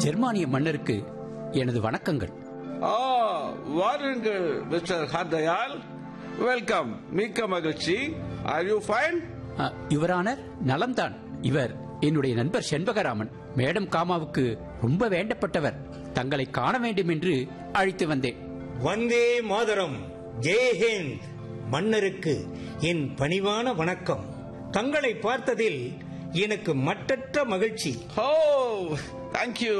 ஜெர்மானிய மன்னருக்கு எனது வணக்கங்கள் ஆ வாருங்கள் மிஸ்டர் ஹர்தயால் வெல்கம் மிக்க மகிழ்ச்சி ஆர் யூ ஃபைன் அ, யுவரானர் நலம்தான் இவர் என்னுடைய நண்பர் செண்பகராமன் மேடம் காமாவுக்கு ரொம்ப வேண்டப்பட்டவர் தங்களை காண வேண்டும் என்று அழைத்து வந்தேன் வந்தே மாதரம் ஜெய்ஹிந்த் மன்னருக்கு என் பணிவான வணக்கம் தங்களை பார்த்ததில் எனக்கு மட்டற்ற மகிழ்ச்சி ஓ தேங்க்யூ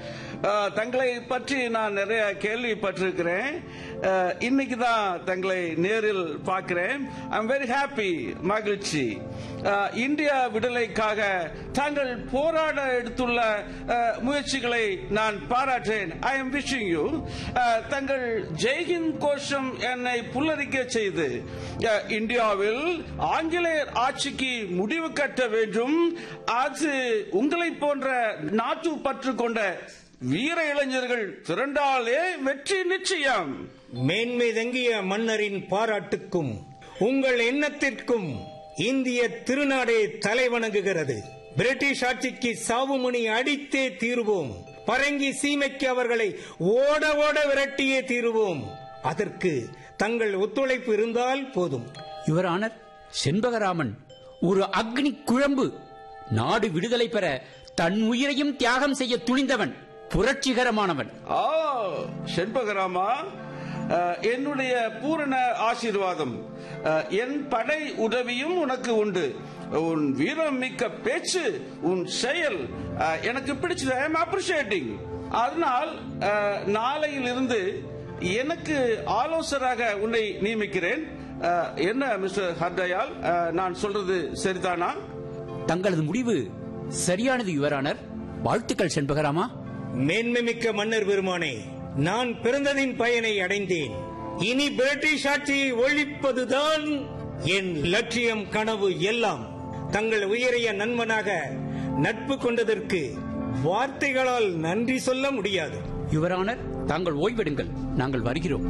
தங்களை பற்றி நான் நிறைய கேள்விப்பட்டிருக்கிறேன் அஹ், இன்னைக்கு தான் தங்களை நேரில் பார்க்கிறேன் ஐம் வெரி ஹாப்பி மகிழ்ச்சி அஹ், இந்தியா விடுதலைக்காக தாங்கள் போராட எடுத்துள்ள அஹ், முயற்சிகளை நான் பாராட்டேன் ஐ எம் விஷிங் யூ தங்கள் ஜெய்ஹிந்த் கோஷம் என்னை புல்லரிக்க செய்து அஹ், இந்தியாவில் ஆங்கிலேயர் ஆட்சிக்கு முடிவு கட்ட வேண்டும் அது உங்களை போன்ற நாட்டு பற்று கொண்ட வீர இளைஞர்கள் திரண்டாலே வெற்றி நிச்சயம் மேன்மை தங்கிய மன்னரின் பாராட்டுக்கும் உங்கள் எண்ணத்திற்கும் இந்திய திருநாடே தலைவணங்குகிறது பிரிட்டிஷ் ஆட்சிக்கு சாவுமணி அடித்தே தீருவோம் பரங்கி சீமைக்கு அவர்களை ஓட ஓட விரட்டியே தீருவோம் அதற்கு தங்கள் ஒத்துழைப்பு இருந்தால் போதும் யுவரானர் செண்பகராமன் ஒரு அக்னி குழம்பு நாடு விடுதலை பெற தன் உயிரையும் தியாகம் செய்ய துணிந்தவன் புரட்சிகரமானவன் ஆ செண்பகராமா அஹ், என்னுடைய பூரண ஆசீர்வாதம் அஹ், என் படை உதவியும் உனக்கு உண்டு உன் வீரம் மிக்க பேச்சு உன் செயல் அஹ், எனக்கு பிடிச்சது ஐ எம் அப்ரிஷியேட்டிங் அதனால் அஹ், நாளையிலிருந்து எனக்கு ஆலோசகராக உன்னை நியமிக்கிறேன் அஹ், என்ன மிஸ்டர் ஹர்தயால் அஹ், நான் சொல்றது சரிதானா தங்களது முடிவு சரியானது யுவரானர் வாழ்த்துக்கள் செண்பகராமா மேன்மைமிக்க மன்னர் பெருமானே நான் பிறந்ததின் பயனை அடைந்தேன் இனி பிரிட்டிஷ் ஆட்சியை ஒழிப்பதுதான் என் லட்சியம் கனவு எல்லாம் தங்கள் உயரிய நண்பனாக நட்பு கொண்டதற்கு வார்த்தைகளால் நன்றி சொல்ல முடியாது யுவரானர் தாங்கள் ஓய்வெடுங்கள் நாங்கள் வருகிறோம்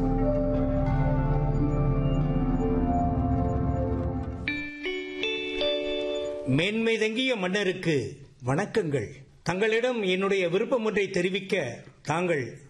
மேன்மை தங்கிய மன்னருக்கு வணக்கங்கள் தங்களிடம் என்னுடைய விருப்பம் ஒன்றை தெரிவிக்க தாங்கள்